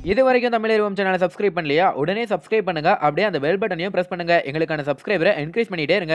இது வரைக்கும் தமிழ் சேனலை சப்ஸ்கிரைப் பண்ணலையா உடனே சப்ஸ்கிரைப் பண்ணுங்க அப்படியே அந்த பெல் பட்டனையும் பிரஸ் பண்ணுங்க எங்களுக்கான சப்ஸ்கிரைபரை என்கரேஜ் பண்ணிட்டே இருங்க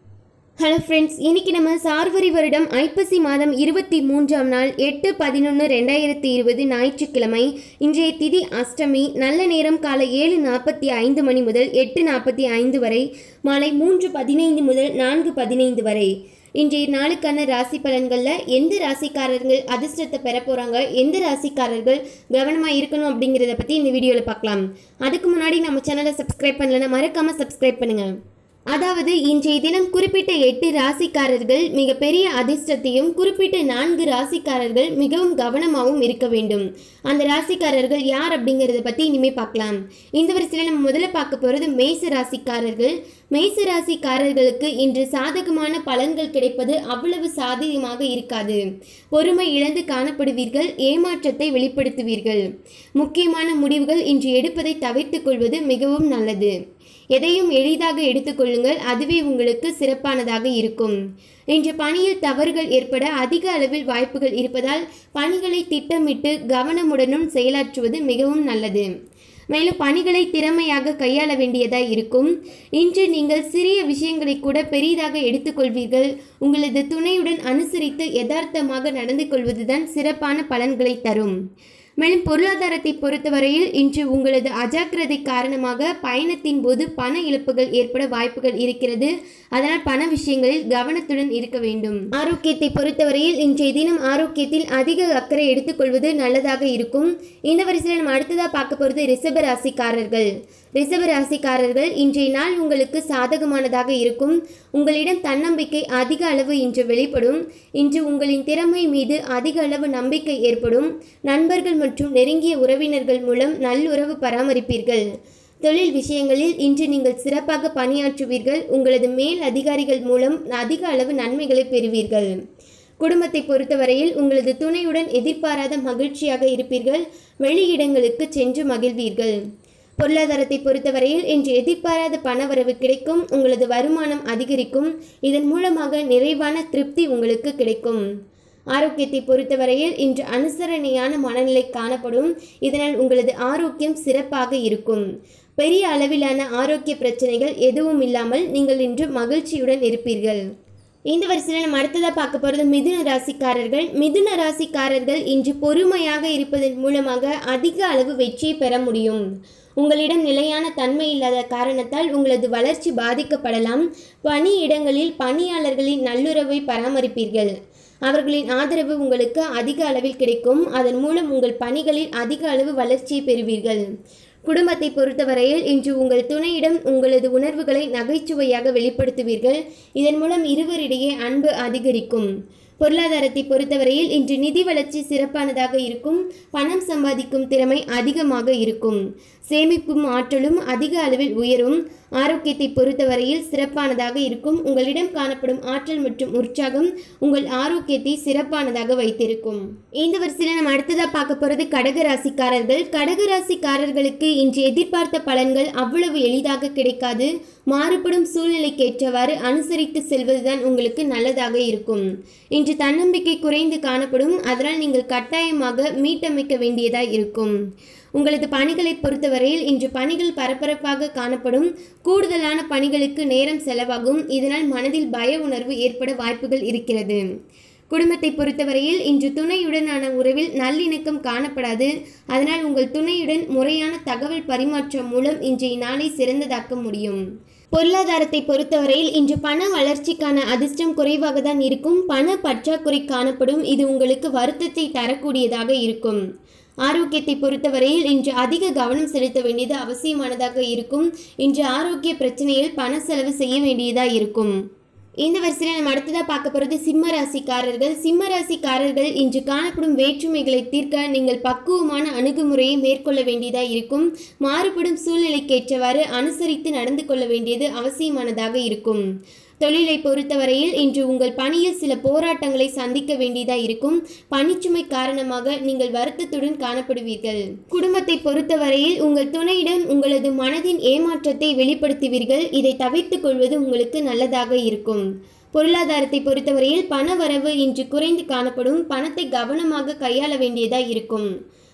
ஹலோ ஃப்ரெண்ட்ஸ் இன்னைக்கு நம்ம சார்வரி வருடம் ஐப்பசி மாதம் இருபத்தி மூன்றாம் நாள் எட்டு பதினொன்று ரெண்டாயிரத்தி இருபது ஞாயிற்றுக்கிழமை இன்றைய திதி அஷ்டமி நல்ல நேரம் காலை ஏழு நாற்பத்தி ஐந்து மணி முதல் எட்டு நாற்பத்தி ஐந்து வரை மாலை மூன்று பதினைந்து முதல் நான்கு பதினைந்து வரை இன்றைய நாளுக்கான ராசி பலன்களில் எந்த ராசிக்காரர்கள் அதிர்ஷ்டத்தை பெற போகிறாங்க எந்த ராசிக்காரர்கள் கவனமாக இருக்கணும் அப்படிங்கிறத பற்றி இந்த வீடியோவில் பார்க்கலாம் அதுக்கு முன்னாடி நம்ம சேனலை சப்ஸ்கிரைப் பண்ணலன்னா மறக்காமல் சப்ஸ்கிரைப் பண்ணுங்கள் அதாவது இன்றைய தினம் குறிப்பிட்ட எட்டு ராசிக்காரர்கள் மிகப்பெரிய அதிர்ஷ்டத்தையும் குறிப்பிட்ட நான்கு ராசிக்காரர்கள் மிகவும் கவனமாகவும் இருக்க வேண்டும் அந்த ராசிக்காரர்கள் யார் அப்படிங்கிறத பற்றி இனிமேல் பார்க்கலாம் இந்த வரிசையில் நம்ம முதல்ல பார்க்க போகிறது மேச ராசிக்காரர்கள் மேச ராசிக்காரர்களுக்கு இன்று சாதகமான பலன்கள் கிடைப்பது அவ்வளவு சாதகமாக இருக்காது பொறுமை இழந்து காணப்படுவீர்கள் ஏமாற்றத்தை வெளிப்படுத்துவீர்கள் முக்கியமான முடிவுகள் இன்று எடுப்பதை தவிர்த்துக் கொள்வது மிகவும் நல்லது எதையும் எளிதாக எடுத்துக்கொள்ளுங்கள் அதுவே உங்களுக்கு சிறப்பானதாக இருக்கும் இன்று பணியில் தவறுகள் ஏற்பட அதிக அளவில் வாய்ப்புகள் இருப்பதால் பணிகளை திட்டமிட்டு கவனமுடனும் செயலாற்றுவது மிகவும் நல்லது மேலும் பணிகளை திறமையாக கையாள வேண்டியதாய் இருக்கும் இன்று நீங்கள் சிறிய விஷயங்களை கூட பெரிதாக எடுத்துக்கொள்வீர்கள் உங்களது துணையுடன் அனுசரித்து யதார்த்தமாக நடந்து கொள்வதுதான் சிறப்பான பலன்களை தரும் மேலும் பொருளாதாரத்தை பொறுத்தவரையில் இன்று உங்களது அஜாக்கிரதை காரணமாக பயணத்தின் போது பண இழப்புகள் ஏற்பட வாய்ப்புகள் இருக்கிறது அதனால் பண விஷயங்களில் கவனத்துடன் இருக்க வேண்டும் ஆரோக்கியத்தை பொறுத்தவரையில் இன்றைய தினம் ஆரோக்கியத்தில் அதிக அக்கறை எடுத்துக்கொள்வது நல்லதாக இருக்கும் இந்த வரிசையில் நம்ம அடுத்ததாக பார்க்க போகிறது ரிஷப ராசிக்காரர்கள் ரிஷப ராசிக்காரர்கள் இன்றைய நாள் உங்களுக்கு சாதகமானதாக இருக்கும் உங்களிடம் தன்னம்பிக்கை அதிக அளவு இன்று வெளிப்படும் இன்று உங்களின் திறமை மீது அதிக அளவு நம்பிக்கை ஏற்படும் நண்பர்கள் மற்றும் நெருங்கிய உறவினர்கள் மூலம் நல்லுறவு பராமரிப்பீர்கள் தொழில் விஷயங்களில் இன்று நீங்கள் சிறப்பாக பணியாற்றுவீர்கள் உங்களது மேல் அதிகாரிகள் மூலம் அதிக அளவு நன்மைகளை பெறுவீர்கள் குடும்பத்தை பொறுத்தவரையில் உங்களது துணையுடன் எதிர்பாராத மகிழ்ச்சியாக இருப்பீர்கள் வெளியிடங்களுக்கு சென்று மகிழ்வீர்கள் பொருளாதாரத்தை பொறுத்தவரையில் இன்று எதிர்பாராத பணவரவு கிடைக்கும் உங்களது வருமானம் அதிகரிக்கும் இதன் மூலமாக நிறைவான திருப்தி உங்களுக்கு கிடைக்கும் ஆரோக்கியத்தை பொறுத்தவரையில் இன்று அனுசரணையான மனநிலை காணப்படும் இதனால் உங்களது ஆரோக்கியம் சிறப்பாக இருக்கும் பெரிய அளவிலான ஆரோக்கிய பிரச்சனைகள் எதுவும் இல்லாமல் நீங்கள் இன்று மகிழ்ச்சியுடன் இருப்பீர்கள் இந்த வரிசையில் நம்ம அடுத்ததாக பார்க்க போகிறது மிதுன ராசிக்காரர்கள் மிதுன ராசிக்காரர்கள் இன்று பொறுமையாக இருப்பதன் மூலமாக அதிக அளவு வெற்றியை பெற முடியும் உங்களிடம் நிலையான தன்மை இல்லாத காரணத்தால் உங்களது வளர்ச்சி பாதிக்கப்படலாம் பணியிடங்களில் பணியாளர்களின் நல்லுறவை பராமரிப்பீர்கள் அவர்களின் ஆதரவு உங்களுக்கு அதிக அளவில் கிடைக்கும் அதன் மூலம் உங்கள் பணிகளில் அதிக அளவு வளர்ச்சியை பெறுவீர்கள் குடும்பத்தை பொறுத்தவரையில் இன்று உங்கள் துணையிடம் உங்களது உணர்வுகளை நகைச்சுவையாக வெளிப்படுத்துவீர்கள் இதன் மூலம் இருவரிடையே அன்பு அதிகரிக்கும் பொருளாதாரத்தை பொறுத்தவரையில் இன்று நிதி வளர்ச்சி சிறப்பானதாக இருக்கும் பணம் சம்பாதிக்கும் திறமை அதிகமாக இருக்கும் சேமிப்பும் ஆற்றலும் அதிக அளவில் உயரும் ஆரோக்கியத்தை பொறுத்தவரையில் சிறப்பானதாக இருக்கும் உங்களிடம் காணப்படும் ஆற்றல் மற்றும் உற்சாகம் உங்கள் ஆரோக்கியத்தை சிறப்பானதாக வைத்திருக்கும் இந்த வரிசையில் நம்ம அடுத்ததாக பார்க்க போகிறது கடகராசிக்காரர்கள் கடகராசிக்காரர்களுக்கு இன்று எதிர்பார்த்த பலன்கள் அவ்வளவு எளிதாக கிடைக்காது மாறுபடும் சூழ்நிலைக்கேற்றவாறு அனுசரித்து செல்வதுதான் உங்களுக்கு நல்லதாக இருக்கும் இன்று தன்னம்பிக்கை குறைந்து காணப்படும் அதனால் நீங்கள் கட்டாயமாக மீட்டமைக்க வேண்டியதாக இருக்கும் உங்களது பணிகளை பொறுத்தவரையில் இன்று பணிகள் பரபரப்பாக காணப்படும் கூடுதலான பணிகளுக்கு நேரம் செலவாகும் இதனால் மனதில் பய உணர்வு ஏற்பட வாய்ப்புகள் இருக்கிறது குடும்பத்தை பொறுத்தவரையில் இன்று துணையுடனான உறவில் நல்லிணக்கம் காணப்படாது அதனால் உங்கள் துணையுடன் முறையான தகவல் பரிமாற்றம் மூலம் இன்றைய நாளை சிறந்ததாக்க முடியும் பொருளாதாரத்தை பொறுத்தவரையில் இன்று பண வளர்ச்சிக்கான அதிர்ஷ்டம் குறைவாக தான் இருக்கும் பண பற்றாக்குறை காணப்படும் இது உங்களுக்கு வருத்தத்தை தரக்கூடியதாக இருக்கும் ஆரோக்கியத்தை பொறுத்தவரையில் இன்று அதிக கவனம் செலுத்த வேண்டியது அவசியமானதாக இருக்கும் இன்று ஆரோக்கிய பிரச்சனையில் பண செலவு செய்ய வேண்டியதாக இருக்கும் இந்த வரிசையில் நம்ம அடுத்ததாக பார்க்க போகிறது சிம்ம ராசிக்காரர்கள் சிம்ம ராசிக்காரர்கள் இன்று காணப்படும் வேற்றுமைகளை தீர்க்க நீங்கள் பக்குவமான அணுகுமுறையை மேற்கொள்ள வேண்டியதாக இருக்கும் மாறுபடும் சூழ்நிலைக்கேற்றவாறு அனுசரித்து நடந்து கொள்ள வேண்டியது அவசியமானதாக இருக்கும் தொழிலை பொறுத்தவரையில் இன்று உங்கள் பணியில் சில போராட்டங்களை சந்திக்க வேண்டியதாக இருக்கும் பணிச்சுமை காரணமாக நீங்கள் வருத்தத்துடன் காணப்படுவீர்கள் குடும்பத்தை பொறுத்தவரையில் உங்கள் துணையிடம் உங்களது மனதின் ஏமாற்றத்தை வெளிப்படுத்துவீர்கள் இதை தவிர்த்துக் கொள்வது உங்களுக்கு நல்லதாக இருக்கும் பொருளாதாரத்தை பொறுத்தவரையில் பண வரவு இன்று குறைந்து காணப்படும் பணத்தை கவனமாக கையாள வேண்டியதாக இருக்கும்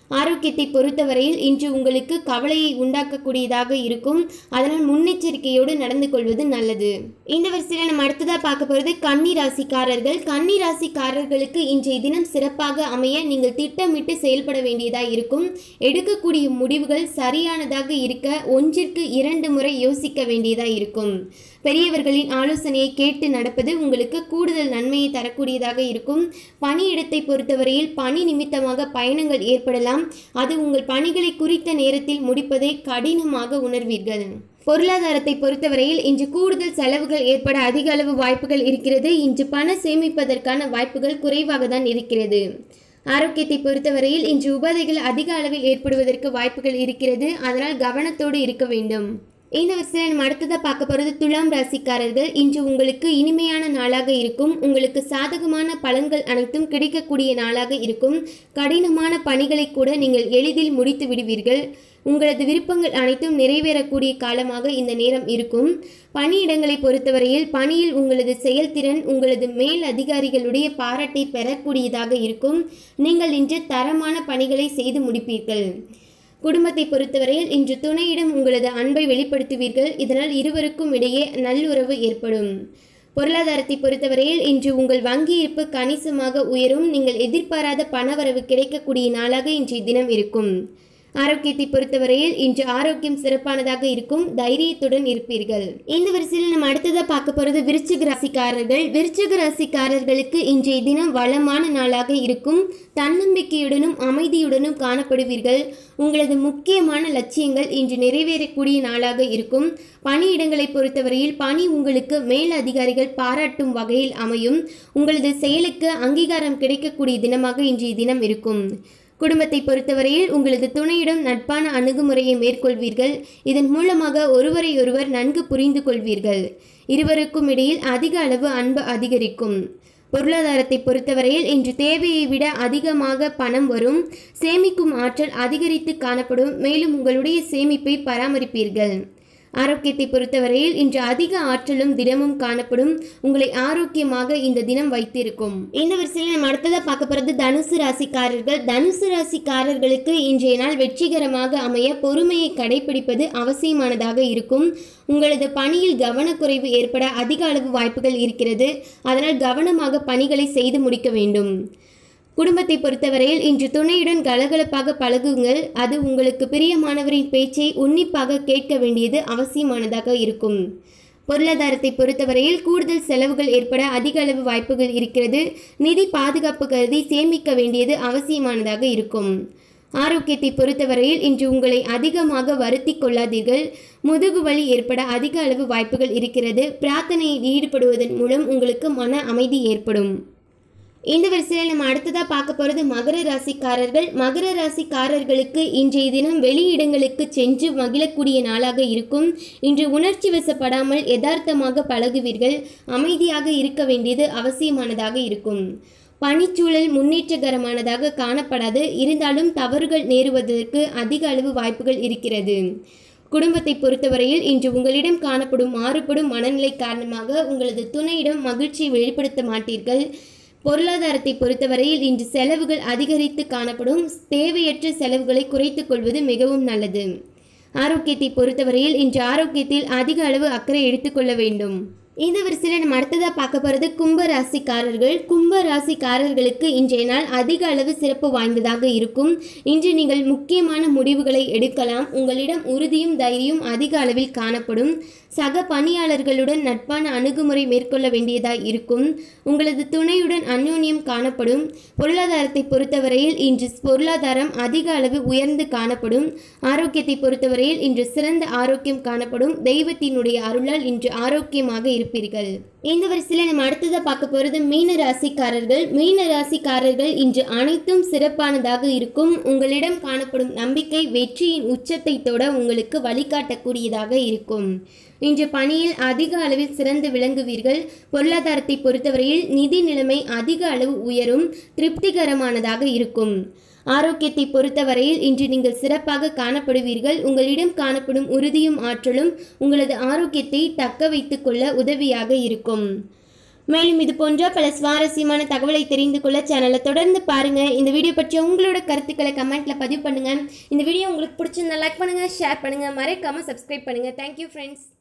ஆரோக்கியத்தை பொறுத்தவரையில் இன்று உங்களுக்கு கவலையை உண்டாக்கக்கூடியதாக இருக்கும் அதனால் முன்னெச்சரிக்கையோடு நடந்து கொள்வது நல்லது இந்த வரிசையில் நம்ம அடுத்ததாக பார்க்க போகிறது கன்னி ராசிக்காரர்கள் கன்னி ராசிக்காரர்களுக்கு இன்றைய தினம் சிறப்பாக அமைய நீங்கள் திட்டமிட்டு செயல்பட வேண்டியதாக இருக்கும் எடுக்கக்கூடிய முடிவுகள் சரியானதாக இருக்க ஒன்றிற்கு இரண்டு முறை யோசிக்க வேண்டியதாக இருக்கும் பெரியவர்களின் ஆலோசனையை கேட்டு நடப்பது உங்களுக்கு கூடுதல் நன்மையை தரக்கூடியதாக இருக்கும் பணியிடத்தை பொறுத்தவரையில் பணி நிமித்தமாக பயணங்கள் ஏற்படலாம் அது உங்கள் பணிகளை குறித்த நேரத்தில் முடிப்பதை கடினமாக உணர்வீர்கள் பொருளாதாரத்தை பொறுத்தவரையில் இன்று கூடுதல் செலவுகள் ஏற்பட அதிக அளவு வாய்ப்புகள் இருக்கிறது இன்று பண சேமிப்பதற்கான வாய்ப்புகள் குறைவாக தான் இருக்கிறது ஆரோக்கியத்தை பொறுத்தவரையில் இன்று உபாதைகள் அதிக அளவில் ஏற்படுவதற்கு வாய்ப்புகள் இருக்கிறது அதனால் கவனத்தோடு இருக்க வேண்டும் இந்த வருஷத்தில் நம்ம அடுத்ததாக பார்க்க போகிறது துலாம் ராசிக்காரர்கள் இன்று உங்களுக்கு இனிமையான நாளாக இருக்கும் உங்களுக்கு சாதகமான பலன்கள் அனைத்தும் கிடைக்கக்கூடிய நாளாக இருக்கும் கடினமான பணிகளை கூட நீங்கள் எளிதில் முடித்து விடுவீர்கள் உங்களது விருப்பங்கள் அனைத்தும் நிறைவேறக்கூடிய காலமாக இந்த நேரம் இருக்கும் பணியிடங்களை பொறுத்தவரையில் பணியில் உங்களது செயல்திறன் உங்களது மேல் அதிகாரிகளுடைய பாராட்டை பெறக்கூடியதாக இருக்கும் நீங்கள் இன்று தரமான பணிகளை செய்து முடிப்பீர்கள் குடும்பத்தை பொறுத்தவரையில் இன்று துணையிடம் உங்களது அன்பை வெளிப்படுத்துவீர்கள் இதனால் இருவருக்கும் இடையே நல்லுறவு ஏற்படும் பொருளாதாரத்தை பொறுத்தவரையில் இன்று உங்கள் வங்கி இருப்பு கணிசமாக உயரும் நீங்கள் எதிர்பாராத பணவரவு கிடைக்கக்கூடிய நாளாக இன்றைய தினம் இருக்கும் ஆரோக்கியத்தை பொறுத்தவரையில் இன்று ஆரோக்கியம் சிறப்பானதாக இருக்கும் தைரியத்துடன் இருப்பீர்கள் இந்த வரிசையில் நம்ம அடுத்ததாக பார்க்க போகிறது விருச்சிக ராசிக்காரர்கள் விருச்சிக ராசிக்காரர்களுக்கு இன்றைய தினம் வளமான நாளாக இருக்கும் தன்னம்பிக்கையுடனும் அமைதியுடனும் காணப்படுவீர்கள் உங்களது முக்கியமான லட்சியங்கள் இன்று நிறைவேறக்கூடிய நாளாக இருக்கும் பணியிடங்களை பொறுத்தவரையில் பணி உங்களுக்கு மேல் அதிகாரிகள் பாராட்டும் வகையில் அமையும் உங்களது செயலுக்கு அங்கீகாரம் கிடைக்கக்கூடிய தினமாக இன்றைய தினம் இருக்கும் குடும்பத்தை பொறுத்தவரையில் உங்களது துணையிடம் நட்பான அணுகுமுறையை மேற்கொள்வீர்கள் இதன் மூலமாக ஒருவரை ஒருவர் நன்கு புரிந்து கொள்வீர்கள் இருவருக்கும் இடையில் அதிக அளவு அன்பு அதிகரிக்கும் பொருளாதாரத்தை பொறுத்தவரையில் இன்று தேவையை விட அதிகமாக பணம் வரும் சேமிக்கும் ஆற்றல் அதிகரித்து காணப்படும் மேலும் உங்களுடைய சேமிப்பை பராமரிப்பீர்கள் ஆரோக்கியத்தை பொறுத்தவரையில் இன்று அதிக ஆற்றலும் தினமும் காணப்படும் உங்களை ஆரோக்கியமாக இந்த தினம் வைத்திருக்கும் இந்த வரிசையில் நம்ம அடுத்ததாக பார்க்க போகிறது தனுசு ராசிக்காரர்கள் தனுசு ராசிக்காரர்களுக்கு இன்றைய நாள் வெற்றிகரமாக அமைய பொறுமையை கடைபிடிப்பது அவசியமானதாக இருக்கும் உங்களது பணியில் கவனக்குறைவு ஏற்பட அதிக அளவு வாய்ப்புகள் இருக்கிறது அதனால் கவனமாக பணிகளை செய்து முடிக்க வேண்டும் குடும்பத்தை பொறுத்தவரையில் இன்று துணையுடன் கலகலப்பாக பழகுங்கள் அது உங்களுக்கு பிரியமானவரின் பேச்சை உன்னிப்பாக கேட்க வேண்டியது அவசியமானதாக இருக்கும் பொருளாதாரத்தை பொறுத்தவரையில் கூடுதல் செலவுகள் ஏற்பட அதிக அளவு வாய்ப்புகள் இருக்கிறது நிதி பாதுகாப்பு கருதி சேமிக்க வேண்டியது அவசியமானதாக இருக்கும் ஆரோக்கியத்தை பொறுத்தவரையில் இன்று உங்களை அதிகமாக வருத்தி கொள்ளாதீர்கள் முதுகு வலி ஏற்பட அதிக அளவு வாய்ப்புகள் இருக்கிறது பிரார்த்தனையில் ஈடுபடுவதன் மூலம் உங்களுக்கு மன அமைதி ஏற்படும் இந்த வரிசையில் நம்ம அடுத்ததாக பார்க்க போகிறது மகர ராசிக்காரர்கள் மகர ராசிக்காரர்களுக்கு இன்றைய தினம் வெளியிடங்களுக்கு சென்று மகிழக்கூடிய நாளாக இருக்கும் இன்று உணர்ச்சி வசப்படாமல் யதார்த்தமாக பழகுவீர்கள் அமைதியாக இருக்க வேண்டியது அவசியமானதாக இருக்கும் பணிச்சூழல் முன்னேற்றகரமானதாக காணப்படாது இருந்தாலும் தவறுகள் நேருவதற்கு அதிக அளவு வாய்ப்புகள் இருக்கிறது குடும்பத்தை பொறுத்தவரையில் இன்று உங்களிடம் காணப்படும் மாறுபடும் மனநிலை காரணமாக உங்களது துணையிடம் மகிழ்ச்சியை வெளிப்படுத்த மாட்டீர்கள் பொருளாதாரத்தை பொறுத்தவரையில் இன்று செலவுகள் அதிகரித்து காணப்படும் தேவையற்ற செலவுகளை குறைத்துக் கொள்வது மிகவும் நல்லது ஆரோக்கியத்தை பொறுத்தவரையில் இன்று ஆரோக்கியத்தில் அதிக அளவு அக்கறை எடுத்துக்கொள்ள வேண்டும் இந்த வரிசையில் நம்ம அடுத்ததாக பார்க்க போகிறது கும்ப ராசிக்காரர்கள் கும்ப ராசிக்காரர்களுக்கு இன்றைய நாள் அதிக அளவு சிறப்பு வாய்ந்ததாக இருக்கும் இன்று நீங்கள் முக்கியமான முடிவுகளை எடுக்கலாம் உங்களிடம் உறுதியும் தைரியம் அதிக அளவில் காணப்படும் சக பணியாளர்களுடன் நட்பான அணுகுமுறை மேற்கொள்ள வேண்டியதாய் இருக்கும் உங்களது துணையுடன் அந்யோன்யம் காணப்படும் பொருளாதாரத்தை பொறுத்தவரையில் இன்று பொருளாதாரம் அதிக அளவு உயர்ந்து காணப்படும் ஆரோக்கியத்தை பொறுத்தவரையில் இன்று சிறந்த ஆரோக்கியம் காணப்படும் தெய்வத்தினுடைய அருளால் இன்று ஆரோக்கியமாக இருப்பீர்கள் இந்த வரிசையில் நம்ம அடுத்ததாக பார்க்க போகிறது மீன ராசிக்காரர்கள் மீன ராசிக்காரர்கள் இன்று அனைத்தும் சிறப்பானதாக இருக்கும் உங்களிடம் காணப்படும் நம்பிக்கை வெற்றியின் உச்சத்தை தொட உங்களுக்கு வழிகாட்டக்கூடியதாக இருக்கும் இன்று பணியில் அதிக அளவில் சிறந்து விளங்குவீர்கள் பொருளாதாரத்தை பொறுத்தவரையில் நிதி நிலைமை அதிக அளவு உயரும் திருப்திகரமானதாக இருக்கும் ஆரோக்கியத்தை பொறுத்தவரையில் இன்று நீங்கள் சிறப்பாக காணப்படுவீர்கள் உங்களிடம் காணப்படும் உறுதியும் ஆற்றலும் உங்களது ஆரோக்கியத்தை தக்க வைத்துக் கொள்ள உதவியாக இருக்கும் மேலும் இது போன்ற பல சுவாரஸ்யமான தகவலை தெரிந்து கொள்ள சேனலை தொடர்ந்து பாருங்க இந்த வீடியோ பற்றி உங்களோட கருத்துக்களை கமெண்ட்ல பதிவு பண்ணுங்க இந்த வீடியோ உங்களுக்கு பிடிச்சிருந்தா லைக் பண்ணுங்க ஷேர் பண்ணுங்க மறக்காம சப்ஸ்கிரைப் பண்ணுங்க தேங்க்யூ ஃப்ரெண்ட்ஸ்